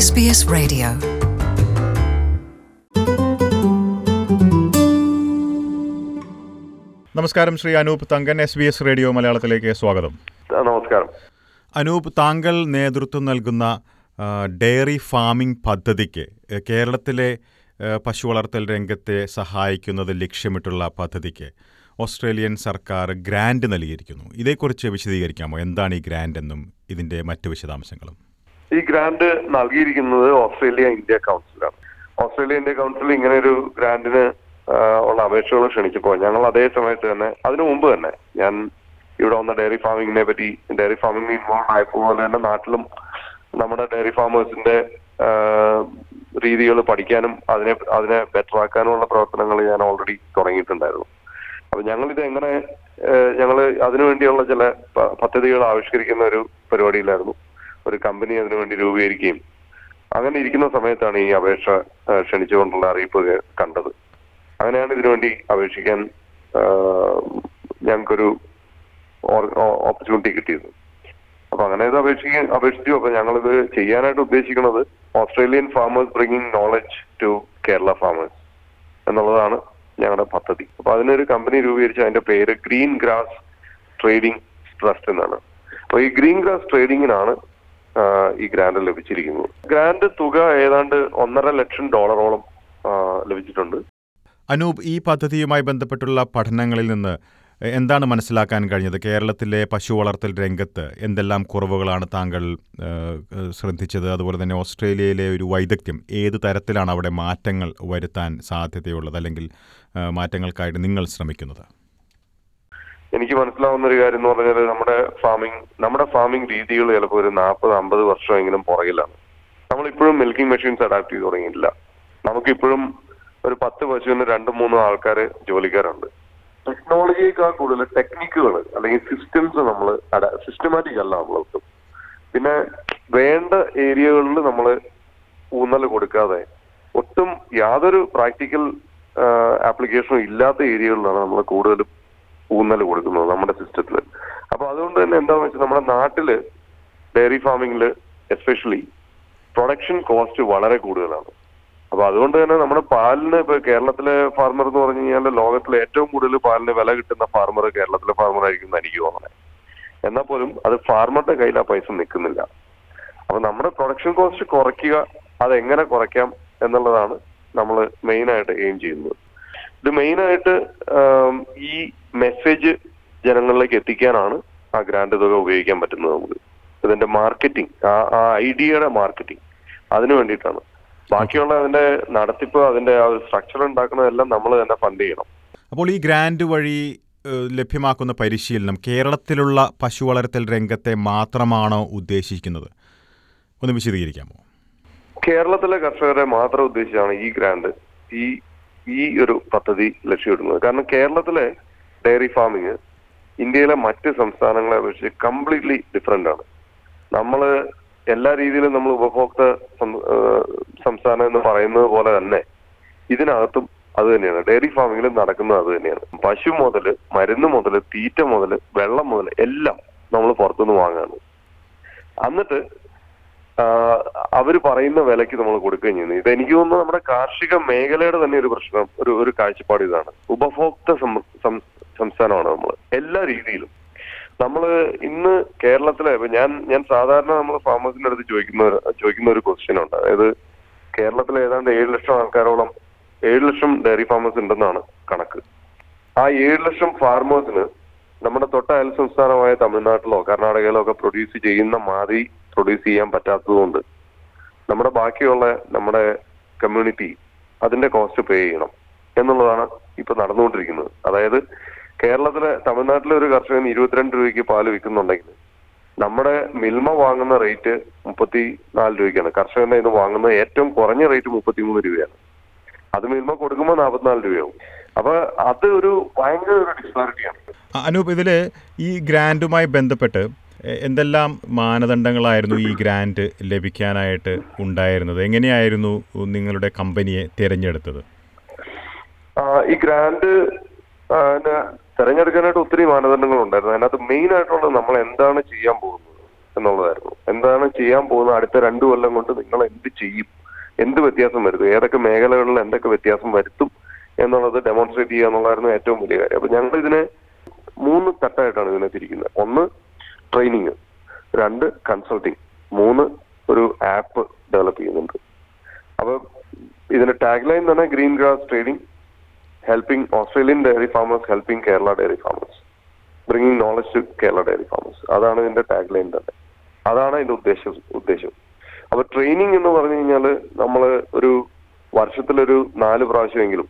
SBS Radio. നമസ്കാരം Shri Anoop Thankan S B S radio മലയാളത്തിലേക്ക് സ്വാഗതം ആ, നമസ്കാരം അനൂപ് താങ്കൾ നേതൃത്വം നൽകുന്ന ആ, ഡയറി ഫാമിംഗ് പദ്ധതിക്ക് എ, കേരളത്തിലെ എ, പശു വളർത്തൽ രംഗത്തെ സഹായിക്കുന്നത് ലക്ഷ്യമിട്ടുള്ള പദ്ധതിക്ക് ഓസ്ട്രേലിയൻ സർക്കാർ ഗ്രാന്റ് നൽകിയിരിക്കുന്നു ഇതേക്കുറിച്ച് വിശദീകരിക്കാമോ എന്താണ് ഈ ഗ്രാന്റ് എന്നും ഇതിന്റെ മറ്റു വിശദാംശങ്ങളും ഈ ഗ്രാന്റ് നൽകിയിരിക്കുന്നത് ഓസ്ട്രേലിയ ഇന്ത്യ കൗൺസിലാണ് ഓസ്ട്രേലിയ ഇന്ത്യ കൗൺസിൽ ഇങ്ങനെ ഒരു ഗ്രാന്റിന് ആ, ഉള്ള അപേക്ഷകൾ ക്ഷണിച്ചപ്പോൾ ഞങ്ങൾ അതേ സമയത്ത് തന്നെ അതിനു മുമ്പ് തന്നെ ഞാൻ ഇവിടെ വന്ന ഡയറി ഫാമിങ്ങിനെ പറ്റി ഡയറി ഫാമിംഗിൽ ഇൻവോൾവ് ആയപ്പോൾ തന്നെ നാട്ടിലും നമ്മുടെ ഡയറി ഫാമേഴ്സിന്റെ രീതികൾ പഠിക്കാനും അതിനെ അതിനെ ബെറ്റർ ആക്കാനുമുള്ള പ്രവർത്തനങ്ങൾ ഞാൻ ഓൾറെഡി തുടങ്ങിയിട്ടുണ്ടായിരുന്നു അപ്പൊ ഞങ്ങൾ ഇത് എങ്ങനെ ഞങ്ങൾ അതിനുവേണ്ടിയുള്ള ചില പ- പദ്ധതികൾ ആവിഷ്കരിക്കുന്ന ഒരു പരിപാടിയിലായിരുന്നു ഒരു കമ്പനി അതിനുവേണ്ടി രൂപീകരിക്കുകയും അങ്ങനെ ഇരിക്കുന്ന സമയത്താണ് ഈ അപേക്ഷ ആ, ക്ഷണിച്ചുകൊണ്ടുള്ള അറിയിപ്പ് കേ- കണ്ടത് അങ്ങനെയാണ് ഇതിനുവേണ്ടി അപേക്ഷിക്കാൻ ആ, ഞങ്ങൾക്കൊരു ഓപ്പർച്യൂണിറ്റി കിട്ടിയത് അപ്പൊ അങ്ങനെ ഇത് അപേക്ഷിക്കാൻ അപേക്ഷിച്ചു അപ്പൊ ഞങ്ങളിത് ചെയ്യാനായിട്ട് ഉദ്ദേശിക്കുന്നത് Australian farmers bringing knowledge to Kerala farmers എന്നുള്ളതാണ് ഞങ്ങളുടെ പദ്ധതി അപ്പൊ അതിനൊരു കമ്പനി രൂപീകരിച്ച് അതിന്റെ പേര് ഗ്രീൻ ഗ്രാസ് ട്രേഡിംഗ് ട്രസ്റ്റ് എന്നാണ് അപ്പൊ ഈ ഗ്രീൻ ഗ്രാസ് ട്രേഡിങ്ങിനാണ് ആ, ഈ ഗ്രാന്റ് ലഭിച്ചിരിക്കുന്നത് ഗ്രാന്റ് തുക ഏതാണ്ട് ഒന്നര ലക്ഷം ഡോളറോളം ആ, ലഭിച്ചിട്ടുണ്ട് അനൂപ് ഈ പദ്ധതിയുമായി ബന്ധപ്പെട്ടുള്ള പഠനങ്ങളിൽ നിന്ന് എന്താണ് മനസ്സിലാക്കാൻ കഴിഞ്ഞത് കേരളത്തിലെ പശു വളർത്തൽ രംഗത്ത് എന്തെല്ലാം കുറവുകളാണ് താങ്കൾ ഏഹ്, ഏഹ്, ശ്രദ്ധിച്ചത് അതുപോലെ തന്നെ ഓസ്ട്രേലിയയിലെ ഒരു വൈദഗ്ധ്യം ഏത് തരത്തിലാണ് അവിടെ മാറ്റങ്ങൾ വരുത്താൻ സാധ്യതയുള്ളത് അല്ലെങ്കിൽ ഏഹ്, മാറ്റങ്ങൾക്കായിട്ട് നിങ്ങൾ ശ്രമിക്കുന്നത് എനിക്ക് മനസ്സിലാവുന്ന ഒരു കാര്യം എന്ന് പറഞ്ഞാൽ നമ്മുടെ ഫാമിംഗ് നമ്മുടെ ഫാമിംഗ് രീതികൾ ചിലപ്പോൾ ഒരു നാൽപ്പത് അമ്പത് വർഷമെങ്കിലും പുറകിലാണ് നമ്മൾ ഇപ്പോഴും മിൽക്കിംഗ് മെഷീൻസ് അഡാപ്റ്റ് ചെയ്ത് തുടങ്ങിയിട്ടില്ല നമുക്കിപ്പോഴും ഒരു പത്ത് പശുവിന് രണ്ട് മൂന്ന് ആൾക്കാർ ജോലിക്കാരുണ്ട് ടെക്നോളജിയേക്കാൾ കൂടുതൽ ടെക്നിക്കുകൾ അല്ലെങ്കിൽ സിസ്റ്റംസ് നമ്മൾ സിസ്റ്റമാറ്റിക് അല്ല നമ്മൾ ഒട്ടും പിന്നെ വേണ്ട ഏരിയകളിൽ നമ്മൾ ഊന്നൽ കൊടുക്കാതെ ഒട്ടും യാതൊരു പ്രാക്ടിക്കൽ ആപ്ലിക്കേഷനും ഇല്ലാത്ത ഏരിയകളിലാണ് നമ്മൾ കൂടുതലും ഊന്നൽ കൊടുക്കുന്നത് നമ്മുടെ സിസ്റ്റത്തിൽ അപ്പൊ അതുകൊണ്ട് തന്നെ എന്താണെന്ന് വെച്ചാൽ നമ്മുടെ നാട്ടില് ഡയറി ഫാമിംഗിൽ എസ്പെഷ്യലി പ്രൊഡക്ഷൻ കോസ്റ്റ് വളരെ കൂടുതലാണ് അപ്പൊ അതുകൊണ്ട് തന്നെ നമ്മുടെ പാലിന് ഇപ്പൊ കേരളത്തിലെ ഫാർമർ എന്ന് പറഞ്ഞു കഴിഞ്ഞാൽ ലോകത്തിലെ ഏറ്റവും കൂടുതൽ പാലിന് വില കിട്ടുന്ന ഫാർമർ കേരളത്തിലെ ഫാർമർ ആയിരിക്കും എന്ന് എനിക്ക് തോന്നണേ എന്നാൽ പോലും അത് ഫാർമറുടെ കയ്യിൽ ആ പൈസ നിൽക്കുന്നില്ല അപ്പൊ നമ്മുടെ പ്രൊഡക്ഷൻ കോസ്റ്റ് കുറയ്ക്കുക അത് എങ്ങനെ കുറയ്ക്കാം എന്നുള്ളതാണ് നമ്മൾ മെയിൻ ആയിട്ട് എയിം ചെയ്യുന്നത് ഇത് മെയിൻ ആയിട്ട് ആം, ഈ മെസ്സേജ് ജനങ്ങളിലേക്ക് എത്തിക്കാനാണ് ആ ഗ്രാൻഡ് തുക ഉപയോഗിക്കാൻ പറ്റുന്നത് നമുക്ക് ഇതിന്റെ മാർക്കറ്റിംഗ് ആ ആ ഐഡിയയുടെ മാർക്കറ്റിംഗ് അതിനു വേണ്ടിയിട്ടാണ് ബാക്കിയുള്ള അതിന്റെ നടത്തിപ്പ് അതിന്റെ ആ ഒരു സ്ട്രക്ചർ ഉണ്ടാക്കുന്നതെല്ലാം നമ്മൾ തന്നെ ഫണ്ട് ചെയ്യണം അപ്പോൾ ഈ ഗ്രാന്റ് വഴി ഏഹ്, ലഭ്യമാക്കുന്ന പരിശീലനം കേരളത്തിലുള്ള പശു വളർത്തൽ രംഗത്തെ മാത്രമാണോ ഉദ്ദേശിക്കുന്നത് ഒന്ന് വിശദീകരിക്കാമോ കേരളത്തിലെ കർഷകരെ മാത്രം ഉദ്ദേശിച്ചാണ് ഈ ഗ്രാന്റ് ഈ ഈ ഒരു പദ്ധതി ലക്ഷ്യമിടുന്നത് കാരണം കേരളത്തിലെ ഡയറി ഫാമിങ് ഇന്ത്യയിലെ മറ്റ് സംസ്ഥാനങ്ങളെ അപേക്ഷിച്ച് കംപ്ലീറ്റ്ലി ഡിഫറെന്റ് ആണ് നമ്മള് എല്ലാ രീതിയിലും നമ്മൾ ഉപഭോക്തൃ സം- ഏഹ് സംസ്ഥാനം എന്ന് പറയുന്നത് പോലെ തന്നെ ഇതിനകത്തും അത് തന്നെയാണ് ഡയറി ഫാമിങ്ങിൽ നടക്കുന്നത് അത് തന്നെയാണ് പശു മുതൽ മരുന്ന് മുതൽ തീറ്റ മുതൽ വെള്ളം മുതൽ എല്ലാം നമ്മൾ പുറത്തുനിന്ന് വാങ്ങാണ് എന്നിട്ട് അവർ പറയുന്ന വിലയ്ക്ക് നമ്മൾ കൊടുക്കുകയും ചെയ്യുന്നു ഇത് എനിക്ക് തോന്നുന്നു നമ്മുടെ കാർഷിക മേഖലയുടെ തന്നെ ഒരു പ്രശ്നം ഒരു ഒരു കാഴ്ചപ്പാട് ഇതാണ് ഉപഭോക്തൃ സം- സം- സംസ്ഥാനമാണ് നമ്മൾ എല്ലാ രീതിയിലും നമ്മൾ ഇന്ന് കേരളത്തിലെ ഇപ്പൊ ഞാൻ ഞാൻ സാധാരണ നമ്മൾ ഫാമേഴ്സിന്റെ അടുത്ത് ചോദിക്കുന്ന ഒരു- ചോദിക്കുന്ന ഒരു ക്വസ്റ്റ്യൻ ഉണ്ട് അതായത് കേരളത്തിലെ ഏതാണ്ട് ഏഴ് ലക്ഷം ആൾക്കാരോളം ഏഴ് ലക്ഷം ഡയറി ഫാമേഴ്സ് ഉണ്ടെന്നാണ് കണക്ക് ആ ഏഴ് ലക്ഷം ഫാർമേഴ്സിന് നമ്മുടെ തൊട്ട അയൽ സംസ്ഥാനമായ തമിഴ്നാട്ടിലോ കർണാടകയിലോ ഒക്കെ പ്രൊഡ്യൂസ് ചെയ്യുന്ന മാതിരി പ്രൊഡ്യൂസ് ചെയ്യാൻ പറ്റാത്തതുകൊണ്ട് നമ്മുടെ ബാക്കിയുള്ള നമ്മുടെ കമ്മ്യൂണിറ്റി അതിന്റെ കോസ്റ്റ് പേ ചെയ്യണം എന്നുള്ളതാണ് ഇപ്പൊ നടന്നുകൊണ്ടിരിക്കുന്നത് അതായത് കേരളത്തിലെ തമിഴ്നാട്ടിലെ ഒരു കർഷകൻ ഇരുപത്തിരണ്ട് രൂപയ്ക്ക് പാല് വിൽക്കുന്നുണ്ടെങ്കിൽ നമ്മുടെ മിൽമ വാങ്ങുന്ന റേറ്റ് മുപ്പത്തി നാല് രൂപയ്ക്കാണ് കർഷകന്റെ ഇത് വാങ്ങുന്ന ഏറ്റവും കുറഞ്ഞ റേറ്റ് മുപ്പത്തിമൂന്ന് രൂപയാണ് അത് മിൽമ കൊടുക്കുമ്പോൾ നാൽപ്പത്തിനാല് രൂപയാവും അപ്പൊ അത് ഒരു ഭയങ്കര ഒരു ഡിസ്പാരിറ്റിയാണ് ആ, അനൂപ് ഇതിൽ ഈ ഗ്രാൻറ്റുമായി ബന്ധപ്പെട്ട് എ- എന്തെല്ലാം മാനദണ്ഡങ്ങളായിരുന്നു ഈ ഗ്രാൻറ്റ് ലഭിക്കാനായിട്ട് ഉണ്ടായിരുന്നത് എങ്ങനെയായിരുന്നു നിങ്ങളുടെ കമ്പനിയെ തിരഞ്ഞെടുത്തത് ആ, ഈ ഗ്രാൻഡ് ആ, ന- തെരഞ്ഞെടുക്കാനായിട്ട് ഒത്തിരി മാനദണ്ഡങ്ങൾ ഉണ്ടായിരുന്നു അതിനകത്ത് മെയിൻ ആയിട്ടുള്ളത് നമ്മൾ എന്താണ് ചെയ്യാൻ പോകുന്നത് എന്നുള്ളതായിരുന്നു എന്താണ് ചെയ്യാൻ പോകുന്നത് അടുത്ത രണ്ടു കൊല്ലം കൊണ്ട് നിങ്ങൾ എന്ത് ചെയ്യും എന്ത് വ്യത്യാസം വരുത്തും ഏതൊക്കെ മേഖലകളിൽ എന്തൊക്കെ വ്യത്യാസം വരുത്തും എന്നുള്ളത് ഡെമോൺസ്ട്രേറ്റ് ചെയ്യുക എന്നുള്ളതായിരുന്നു ഏറ്റവും വലിയ കാര്യം അപ്പൊ ഞങ്ങൾ ഇതിനെ മൂന്ന് തട്ടായിട്ടാണ് ഇതിനെ തിരിക്കുന്നത് ഒന്ന് ട്രെയിനിങ് രണ്ട് കൺസൾട്ടിങ് മൂന്ന് ഒരു ആപ്പ് ഡെവലപ്പ് ചെയ്യുന്നുണ്ട് അപ്പൊ ഇതിന്റെ ടാഗ് ലൈൻ തന്നെ green grass trading helping Australian dairy farmers helping Kerala dairy farmers bringing knowledge to Kerala dairy farmers അതാണ് ഇതിന്റെ ടാഗ് ലൈൻ തന്നെ അതാണ് അതിന്റെ ഉദ്ദേശം ഉദ്ദേശം അപ്പൊ ട്രെയിനിങ് എന്ന് പറഞ്ഞു കഴിഞ്ഞാൽ നമ്മൾ ഒരു വർഷത്തിലൊരു നാല് പ്രാവശ്യമെങ്കിലും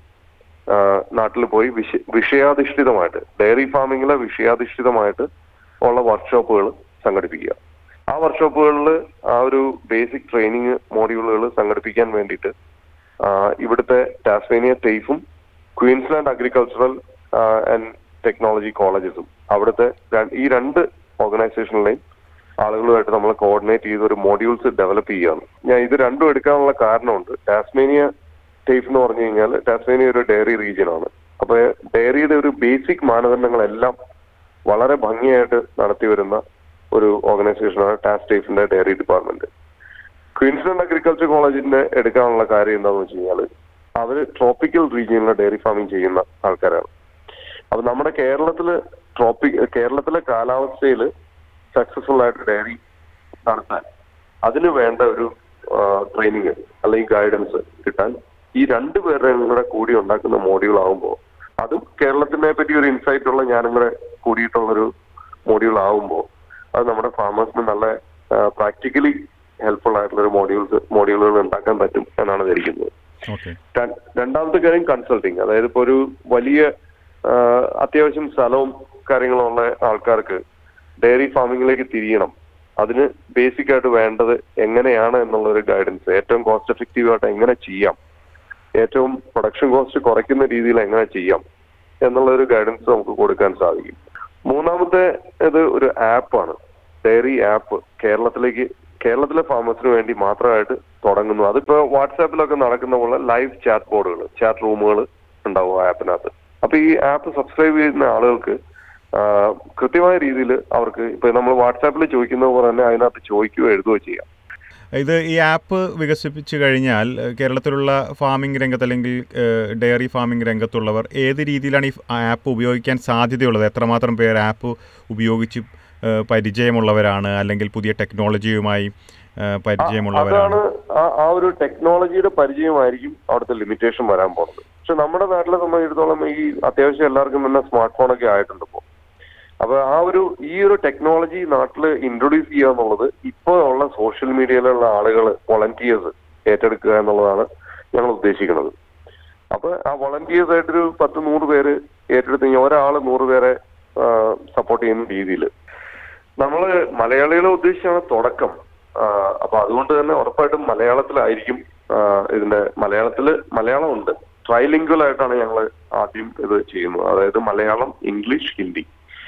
നാട്ടിൽ പോയി വിഷ വിഷയാധിഷ്ഠിതമായിട്ട് ഡയറി ഫാമിങ്ങിലെ വിഷയാധിഷ്ഠിതമായിട്ട് ഉള്ള വർക്ക്ഷോപ്പുകൾ സംഘടിപ്പിക്കുക ആ വർക്ക്ഷോപ്പുകളിൽ ആ ഒരു ബേസിക് ട്രെയിനിങ് മോഡ്യൂളുകൾ സംഘടിപ്പിക്കാൻ വേണ്ടിയിട്ട് ആ, ഇവിടുത്തെ ടാസ്മേനിയ ടേഫും ക്വീൻസ്ലാൻഡ് അഗ്രികൾച്ചറൽ ആൻഡ് ടെക്നോളജി കോളേജസും അവിടുത്തെ ര- ഈ രണ്ട് ഓർഗനൈസേഷനിലെയും ആളുകളുമായിട്ട് നമ്മൾ കോർഡിനേറ്റ് ചെയ്ത് ഒരു മോഡ്യൂൾസ് ഡെവലപ്പ് ചെയ്യുകയാണ് ഞാൻ ഇത് രണ്ടും എടുക്കാനുള്ള കാരണമുണ്ട് ടാസ്മേനിയ ടേഫ് എന്ന് പറഞ്ഞു കഴിഞ്ഞാൽ ടാസ്മേനിയ ഒരു ഡയറി റീജിയൻ ആണ് അപ്പൊ ഡയറിയുടെ ഒരു ബേസിക് മാനദണ്ഡങ്ങളെല്ലാം വളരെ ഭംഗിയായിട്ട് നടത്തി വരുന്ന ഒരു ഓർഗനൈസേഷനാണ് ടാസ് ടേഫിന്റെ ഡയറി ഡിപ്പാർട്ട്മെന്റ് ക്വീൻസ്ലാൻഡ് അഗ്രികൾച്ചർ കോളേജിന്റെ എടുക്കാനുള്ള കാര്യം എന്താണെന്ന് വെച്ച് കഴിഞ്ഞാൽ അവര് ട്രോപ്പിക്കൽ റീജിയനിലെ ഡയറി ഫാമിംഗ് ചെയ്യുന്ന ആൾക്കാരാണ് അപ്പൊ നമ്മുടെ കേരളത്തില് ട്രോപ്പിക് കേരളത്തിലെ കാലാവസ്ഥയിൽ സക്സസ്ഫുൾ ആയിട്ട് ഡയറി നടത്താൻ അതിന് വേണ്ട ഒരു ട്രെയിനിങ് അല്ലെങ്കിൽ ഗൈഡൻസ് കിട്ടാൻ ഈ രണ്ടു പേരുടെയും കൂടെ കൂടി ഉണ്ടാക്കുന്ന മോഡ്യൂൾ ആകുമ്പോൾ അതും കേരളത്തിനെ പറ്റി ഒരു ഇൻസൈറ്റ് ഉള്ള ഞാനും കൂടെ കൂടിയിട്ടുള്ളൊരു മോഡ്യൂൾ ആകുമ്പോൾ അത് നമ്മുടെ ഫാമേഴ്സിന് നല്ല പ്രാക്ടിക്കലി ഹെൽപ്ഫുൾ ആയിട്ടുള്ള ഒരു മോഡ്യൂൾസ് മോഡ്യൂളുകൾ ഉണ്ടാക്കാൻ പറ്റും എന്നാണ് ധരിക്കുന്നത് ഓക്കെ ര- രണ്ടാമത്തെ കാര്യം കൺസൾട്ടിങ് അതായത് ഇപ്പൊ ഒരു വലിയ ആ, അത്യാവശ്യം സ്ഥലവും കാര്യങ്ങളും ഉള്ള ആൾക്കാർക്ക് ഡയറി ഫാമിങ്ങിലേക്ക് തിരിയണം അതിന് ബേസിക് ആയിട്ട് വേണ്ടത് എങ്ങനെയാണ് എന്നുള്ള ഒരു ഗൈഡൻസ് ഏറ്റവും കോസ്റ്റ് എഫക്റ്റീവ് ആയിട്ട് എങ്ങനെ ചെയ്യാം ഏറ്റവും പ്രൊഡക്ഷൻ കോസ്റ്റ് കുറയ്ക്കുന്ന രീതിയിൽ എങ്ങനെ ചെയ്യാം എന്നുള്ള ഒരു ഗൈഡൻസ് നമുക്ക് കൊടുക്കാൻ സാധിക്കും മൂന്നാമത്തെ ഇത് ഒരു ആപ്പാണ് ഡയറി ആപ്പ് കേരളത്തിലേക്ക് കേരളത്തിലെ ഫാമേഴ്സിന് വേണ്ടി മാത്രമായിട്ട് തുടങ്ങുന്നു അതിപ്പോ വാട്സാപ്പിലൊക്കെ നടക്കുന്ന പോലെ ലൈവ് ചാറ്റ് ബോർഡുകൾ ചാറ്റ് റൂമുകൾ ഉണ്ടാവും ആ ആപ്പിനകത്ത് അപ്പൊ ഈ ആപ്പ് സബ്സ്ക്രൈബ് ചെയ്യുന്ന ആളുകൾക്ക് ആ, കൃത്യമായ രീതിയിൽ അവർക്ക് ഇപ്പൊ നമ്മൾ വാട്സാപ്പിൽ ചോദിക്കുന്ന പോലെ തന്നെ അതിനകത്ത് ചോദിക്കുകയോ എഴുതുകയോ ചെയ്യാം ഇത് ഈ ആപ്പ് വികസിപ്പിച്ചു കഴിഞ്ഞാൽ ഏഹ്, കേരളത്തിലുള്ള ഫാമിംഗ് രംഗത്ത് അല്ലെങ്കിൽ ഏഹ്, ഡയറി ഫാമിംഗ് രംഗത്തുള്ളവർ ഏത് രീതിയിലാണ് ഈ ആപ്പ് ഉപയോഗിക്കാൻ സാധ്യതയുള്ളത് എത്രമാത്രം പേർ ആപ്പ് ഉപയോഗിച്ച് ഏഹ്, പരിചയമുള്ളവരാണ് അല്ലെങ്കിൽ പുതിയ ടെക്നോളജിയുമായി ഏഹ്, പരിചയമുള്ളവരാണ് അതാണ് ആ- ആ ഒരു ടെക്നോളജിയുടെ പരിചയമായിരിക്കും അവിടുത്തെ ലിമിറ്റേഷൻ വരാൻ പോകുന്നത് പക്ഷെ നമ്മുടെ നാട്ടിലെ സംബന്ധിച്ചിടത്തോളം ഈ അത്യാവശ്യം എല്ലാവർക്കും തന്നെ സ്മാർട്ട് ഫോണൊക്കെ ആയിട്ടുണ്ട് ഇപ്പോൾ അപ്പൊ ആ ഒരു ഈ ഒരു ടെക്നോളജി നാട്ടിൽ ഇൻട്രൊഡ്യൂസ് ചെയ്യുക എന്നുള്ളത് ഇപ്പോൾ ഉള്ള സോഷ്യൽ മീഡിയയിലുള്ള ആളുകൾ വോളണ്ടിയേഴ്സ് ഏറ്റെടുക്കുക എന്നുള്ളതാണ് ഞങ്ങൾ ഉദ്ദേശിക്കുന്നത് അപ്പൊ ആ വോളണ്ടിയേഴ്സ് ആയിട്ടൊരു പത്ത് നൂറ് പേര് ഏറ്റെടുത്ത് കഴിഞ്ഞാൽ ഒരാൾ നൂറ് പേരെ സപ്പോർട്ട് ചെയ്യുന്ന രീതിയിൽ നമ്മള് മലയാളികളെ ഉദ്ദേശിച്ചാണ് തുടക്കം ആ, അപ്പൊ അതുകൊണ്ട് തന്നെ ഉറപ്പായിട്ടും മലയാളത്തിലായിരിക്കും ആ, ഇതിന്റെ മലയാളത്തില് മലയാളം ഉണ്ട് ട്രൈലിംഗ്വൽ ആയിട്ടാണ് ഞങ്ങൾ ആദ്യം ഇത് ചെയ്യുന്നത് അതായത് മലയാളം ഇംഗ്ലീഷ് ഹിന്ദി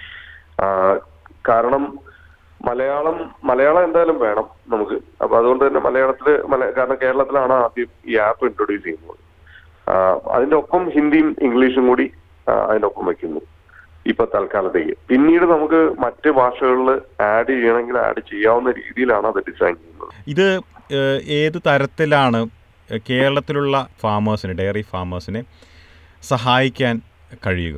ആ, കാരണം മലയാളം മലയാളം എന്തായാലും വേണം നമുക്ക് അപ്പൊ അതുകൊണ്ട് തന്നെ മലയാളത്തില് മല കാരണം കേരളത്തിലാണ് ആദ്യം ഈ ആപ്പ് ഇൻട്രൊഡ്യൂസ് ചെയ്യുന്നത് ആ, അതിന്റെ ഒപ്പം ഹിന്ദിയും ഇംഗ്ലീഷും കൂടി ആ, അതിന്റെ ഒപ്പം വെക്കുന്നു ഇപ്പൊ തൽക്കാലത്തേക്ക് പിന്നീട് നമുക്ക് മറ്റ് ഭാഷകളിൽ ആഡ് ചെയ്യണമെങ്കിൽ ആഡ് ചെയ്യാവുന്ന രീതിയിലാണ് അത് ഡിസൈൻ ചെയ്യുന്നത് ഇത് ഏഹ്, ഏത് തരത്തിലാണ് ഏഹ്, കേരളത്തിലുള്ള ഫാമേഴ്സിനെ ഡയറി ഫാമേഴ്സിനെ സഹായിക്കാൻ കഴിയുക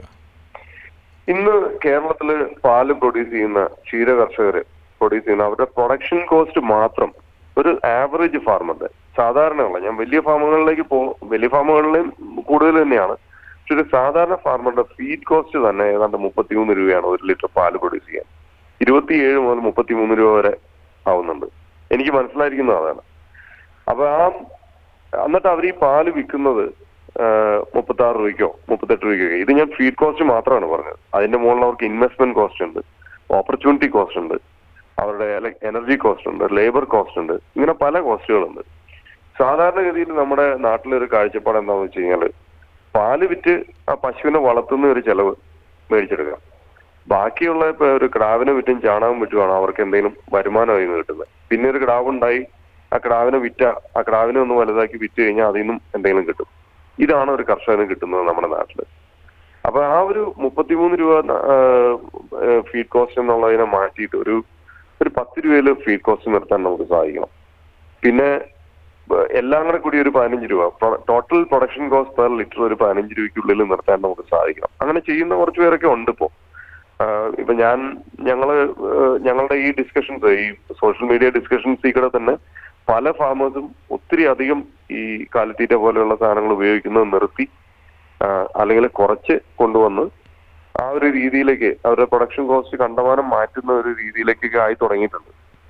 ഇന്ന് കേരളത്തില് പാല് പ്രൊഡ്യൂസ് ചെയ്യുന്ന ക്ഷീര കർഷകര് പ്രൊഡ്യൂസ് ചെയ്യുന്ന അവരുടെ പ്രൊഡക്ഷൻ കോസ്റ്റ് മാത്രം ഒരു ആവറേജ് ഫാർമറിന്റെ സാധാരണയുള്ള ഞാൻ വലിയ ഫാമുകളിലേക്ക് പോ വലിയ ഫാമുകളിലും കൂടുതൽ തന്നെയാണ് പക്ഷെ ഒരു സാധാരണ ഫാർമറുടെ ഫീഡ് കോസ്റ്റ് തന്നെ ഏതാണ്ട് മുപ്പത്തിമൂന്ന് രൂപയാണ് ഒരു ലിറ്റർ പാല് പ്രൊഡ്യൂസ് ചെയ്യാൻ ഇരുപത്തിയേഴ് മുതൽ മുപ്പത്തിമൂന്ന് രൂപ വരെ ആവുന്നുണ്ട് എനിക്ക് മനസ്സിലായിരിക്കുന്നത് അതാണ് അപ്പൊ ആ എന്നിട്ട് അവർ ഈ പാല് വിൽക്കുന്നത് മുപ്പത്തി ആറ് രൂപയ്ക്കോ മുപ്പത്തെട്ട് രൂപയ്ക്കോ ഇത് ഞാൻ ഫീഡ് കോസ്റ്റ് മാത്രമാണ് പറഞ്ഞത് അതിന്റെ മുകളിൽ അവർക്ക് ഇൻവെസ്റ്റ്മെന്റ് കോസ്റ്റ് ഉണ്ട് ഓപ്പർച്യൂണിറ്റി കോസ്റ്റ് ഉണ്ട് അവരുടെ എനർജി കോസ്റ്റ് ഉണ്ട് ലേബർ കോസ്റ്റ് ഉണ്ട് ഇങ്ങനെ പല കോസ്റ്റുകളുണ്ട് സാധാരണഗതിയിൽ നമ്മുടെ നാട്ടിലൊരു കാഴ്ചപ്പാട് എന്താണെന്ന് വെച്ച് കഴിഞ്ഞാല് പാല് വിറ്റ് ആ പശുവിനെ വളർത്തുന്ന ഒരു ചെലവ് മേടിച്ചെടുക്കാം ബാക്കിയുള്ള ഇപ്പൊ ഒരു കിടാവിനെ വിറ്റും ചാണകം വിറ്റുമാണ് അവർക്ക് എന്തെങ്കിലും വരുമാനം അതിൽ നിന്ന് കിട്ടുന്നത് പിന്നെ ഒരു കിടാവ് ഉണ്ടായി ആ കിടാവിനെ വിറ്റ ആ കിടാവിനെ ഒന്ന് വലുതാക്കി വിറ്റ് കഴിഞ്ഞാൽ അതിൽ നിന്നും എന്തെങ്കിലും കിട്ടും ഇതാണ് ഒരു കർഷകന് കിട്ടുന്നത് നമ്മുടെ നാട്ടില് അപ്പൊ ആ ഒരു മുപ്പത്തിമൂന്ന് രൂപ ഫീഡ് കോസ്റ്റ് എന്നുള്ളതിനെ മാറ്റിയിട്ട് ഒരു ഒരു പത്ത് രൂപയിൽ ഫീഡ് കോസ്റ്റ് നിർത്താൻ നമുക്ക് സാധിക്കണം പിന്നെ ഏഹ്, എല്ലാം കൂടെ കൂടി ഒരു പതിനഞ്ച് രൂപ total production cost per litre ഒരു പതിനഞ്ച് രൂപയ്ക്കുള്ളിൽ നിർത്താൻ നമുക്ക് സാധിക്കണം അങ്ങനെ ചെയ്യുന്ന കുറച്ച് പേരൊക്കെ ഉണ്ട് ഇപ്പോ ആഹ് ഇപ്പൊ ഞാൻ ഞങ്ങള് ഏഹ്, ഞങ്ങളുടെ ഈ ഡിസ്കഷൻസ് ഈ സോഷ്യൽ മീഡിയ ഡിസ്കഷൻസ് കൂടെ തന്നെ പല ഫാമേഴ്സും ഒത്തിരി അധികം ഈ കാലിത്തീറ്റ പോലെയുള്ള സാധനങ്ങൾ ഉപയോഗിക്കുന്നത് നിർത്തി ആഹ് അല്ലെങ്കിൽ കുറച്ച് കൊണ്ടുവന്ന് ആ ഒരു രീതിയിലേക്ക് അവരുടെ പ്രൊഡക്ഷൻ കോസ്റ്റ് കണ്ടമാനം മാറ്റുന്ന ഒരു രീതിയിലേക്കൊക്കെ ആയി തുടങ്ങിയിട്ടുണ്ട്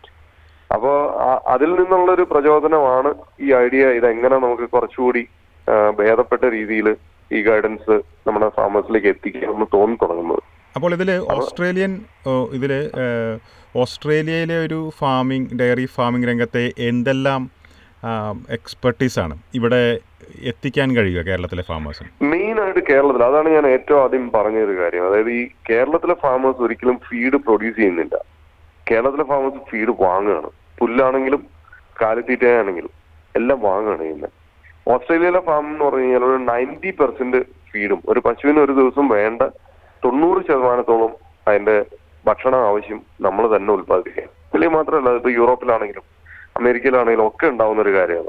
അപ്പോ ആ- അതിൽ നിന്നുള്ള ഒരു പ്രചോദനമാണ് ഈ ഐഡിയ ഇതെങ്ങനെ നമുക്ക് കുറച്ചുകൂടി ആഹ് ഭേദപ്പെട്ട രീതിയിൽ ഈ ഗൈഡൻസ് നമ്മുടെ ഫാമേഴ്സിലേക്ക് എത്തിക്കാമെന്ന് തോന്നി തുടങ്ങുന്നത് അപ്പോൾ ഇതിൽ ഓസ്ട്രേലിയൻ ഇതിൽ ഓസ്ട്രേലിയയിലെ ഒരു ഫാമിംഗ് ഡയറി ഫാമിംഗ് രംഗത്തെ എന്തെല്ലാം എക്സ്പെർട്ടീസാണ് ഇവിടെ എത്തിക്കാൻ കഴിയുക കേരളത്തിലെ ഫാമേഴ്സിന് മെയിൻ ആയിട്ട് കേരളത്തിൽ അതാണ് ഞാൻ ഏറ്റവും ആദ്യം പറഞ്ഞ ഒരു കാര്യം അതായത് ഈ കേരളത്തിലെ ഫാമേഴ്സ് ഒരിക്കലും ഫീഡ് പ്രൊഡ്യൂസ് ചെയ്യുന്നില്ല കേരളത്തിലെ ഫാമേഴ്സ് ഫീഡ് വാങ്ങുകയാണ് പുല്ലാണെങ്കിലും കാലിത്തീറ്റയാണെങ്കിലും എല്ലാം വാങ്ങുകയാണ് ചെയ്യുന്നത് ഓസ്ട്രേലിയയിലെ ഫാം എന്ന് പറഞ്ഞു കഴിഞ്ഞാൽ ഒരു നയൻറ്റി പെർസെന്റ് ഫീഡും ഒരു പശുവിന് ഒരു ദിവസം വേണ്ട തൊണ്ണൂറ് ശതമാനത്തോളം അതിന്റെ ഭക്ഷണ ആവശ്യം നമ്മൾ തന്നെ ഉത്പാദിപ്പിക്കുക ഇതിൽ മാത്രമല്ല ഇപ്പൊ യൂറോപ്പിലാണെങ്കിലും അമേരിക്കയിലാണെങ്കിലും ഒക്കെ ഉണ്ടാവുന്ന ഒരു കാര്യമാണ്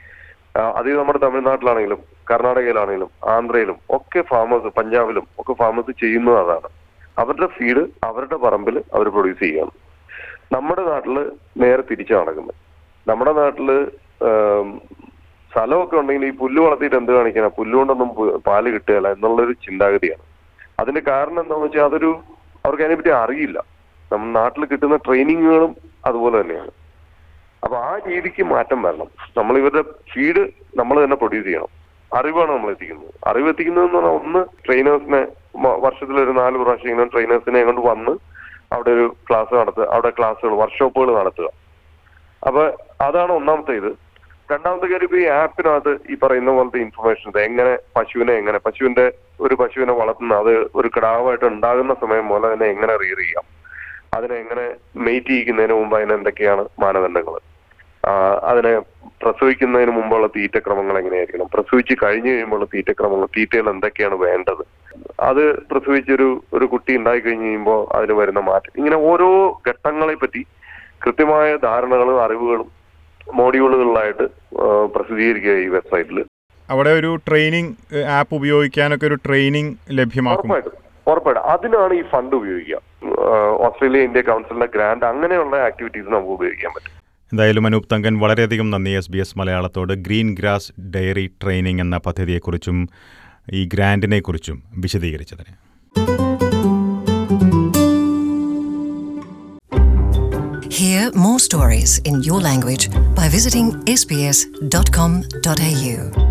ആ, അത് നമ്മുടെ തമിഴ്നാട്ടിലാണെങ്കിലും കർണാടകയിലാണെങ്കിലും ആന്ധ്രയിലും ഒക്കെ ഫാമേഴ്സ് പഞ്ചാബിലും ഒക്കെ ഫാമേഴ്സ് ചെയ്യുന്നത് അതാണ് അവരുടെ ഫീഡ് അവരുടെ പറമ്പിൽ അവർ പ്രൊഡ്യൂസ് ചെയ്യാണ് നമ്മുടെ നാട്ടില് നേരെ തിരിച്ചു നടക്കുന്നത് നമ്മുടെ നാട്ടില് ആം, സ്ഥലമൊക്കെ ഉണ്ടെങ്കിൽ ഈ പുല്ല് വളർത്തിയിട്ട് എന്ത് കാണിക്കാനാ പുല്ല് കൊണ്ടൊന്നും പു- പാല് കിട്ടുകയില്ല എന്നുള്ളൊരു ചിന്താഗതിയാണ് അതിന്റെ കാരണം എന്താണെന്ന് വെച്ചാൽ അതൊരു അവർക്ക് അതിനെപ്പറ്റി അറിയില്ല നമ്മുടെ നാട്ടിൽ കിട്ടുന്ന ട്രെയിനിങ്ങുകളും അതുപോലെ തന്നെയാണ് അപ്പൊ ആ രീതിക്ക് മാറ്റം വരണം നമ്മൾ ഇവരുടെ ഫീഡ് നമ്മൾ തന്നെ പ്രൊഡ്യൂസ് ചെയ്യണം അറിവാണ് നമ്മൾ എത്തിക്കുന്നത് അറിവ് എത്തിക്കുന്നത് എന്ന് പറഞ്ഞാൽ ഒന്ന് ട്രെയിനേഴ്സിനെ വർഷത്തിൽ ഒരു നാല് പ്രാവശ്യമെങ്കിലും ട്രെയിനേഴ്സിനെ കൊണ്ട് വന്ന് അവിടെ ഒരു ക്ലാസ് നടത്തുക അവിടെ ക്ലാസ്സുകൾ വർക്ക്ഷോപ്പുകൾ നടത്തുക അപ്പൊ അതാണ് ഒന്നാമത്തെ ഇത് രണ്ടാമത്തെ കാര്യം ഇപ്പൊ ഈ ആപ്പിനകത്ത് ഈ പറയുന്ന പോലത്തെ ഇൻഫർമേഷൻ എങ്ങനെ പശുവിനെ എങ്ങനെ പശുവിന്റെ ഒരു പശുവിനെ വളർത്തുന്ന അത് ഒരു കിടാവായിട്ട് ഉണ്ടാകുന്ന സമയം പോലെ അതിനെ എങ്ങനെ റിയർ ചെയ്യാം അതിനെ എങ്ങനെ മെയ്റ്റ് ചെയ്യിക്കുന്നതിന് മുമ്പ് അതിന് എന്തൊക്കെയാണ് മാനദണ്ഡങ്ങൾ അതിനെ പ്രസവിക്കുന്നതിന് മുമ്പുള്ള തീറ്റക്രമങ്ങൾ എങ്ങനെയായിരിക്കണം പ്രസവിച്ച് കഴിഞ്ഞു കഴിയുമ്പോൾ തീറ്റക്രമങ്ങൾ തീറ്റകൾ എന്തൊക്കെയാണ് വേണ്ടത് അത് പ്രസവിച്ചൊരു ഒരു കുട്ടി ഉണ്ടായി കഴിഞ്ഞ് കഴിയുമ്പോൾ അതിന് വരുന്ന മാറ്റം ഇങ്ങനെ ഓരോ ഘട്ടങ്ങളെ പറ്റി കൃത്യമായ ധാരണകളും അറിവുകളും മോഡ്യൂളുകളിലായിട്ട് ആ, പ്രസിദ്ധീകരിക്കുക ഈ വെബ്സൈറ്റിൽ അവിടെ ഒരു ട്രെയിനിങ് ആപ്പ് ഉപയോഗിക്കാനൊക്കെ ഒരു ട്രെയിനിങ് ലഭ്യമാക്കും ഉറപ്പായിട്ടും ഉറപ്പായിട്ടും അതിനാണ് ഈ ഫണ്ട് ഉപയോഗിക്കുക ആ, ഓസ്ട്രേലിയ ഇന്ത്യ കൗൺസിലിന്റെ ഗ്രാൻഡ് അങ്ങനെയുള്ള ആക്ടിവിറ്റീസ് നമുക്ക് ഉപയോഗിക്കാൻ പറ്റും എന്തായാലും അനൂപ് തങ്കൻ വളരെയധികം നന്ദി എസ് ബി എസ് മലയാളത്തോട് ഗ്രീൻ ഗ്രാസ് ഡയറി ട്രെയിനിങ് എന്ന പദ്ധതിയെക്കുറിച്ചും ഈ ഗ്രാൻഡിനെക്കുറിച്ചും വിശദീകരിച്ചതിന് Hear more stories in your language by visiting sbs.com.au.